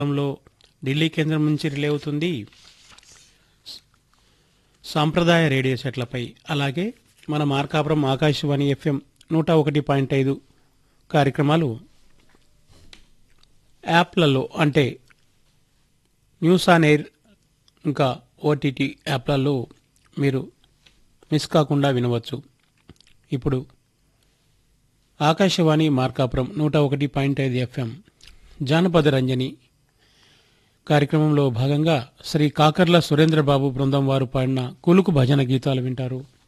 లో ఢిల్లీ కేంద్రం నుంచి రిలే అవుతుంది సాంప్రదాయ రేడియో సెట్లపై అలాగే మన మార్కాపురం ఆకాశవాణి ఎఫ్ఎం నూట ఒకటి పాయింట్ ఐదు కార్యక్రమాలు యాప్లలో అంటే న్యూస్ ఆన్ ఎయిర్ ఇంకా ఓటీటీ యాప్లలో మీరు మిస్ కాకుండా వినవచ్చు ఇప్పుడు ఆకాశవాణి మార్కాపురం నూట ఒకటి పాయింట్ ఐదు ఎఫ్ఎం జానపద రంజని కార్యక్రమంలో భాగంగా శ్రీ కాకర్ల సురేంద్రబాబు బృందం వారు పాడిన కులుకు భజన గీతాలు వింటారు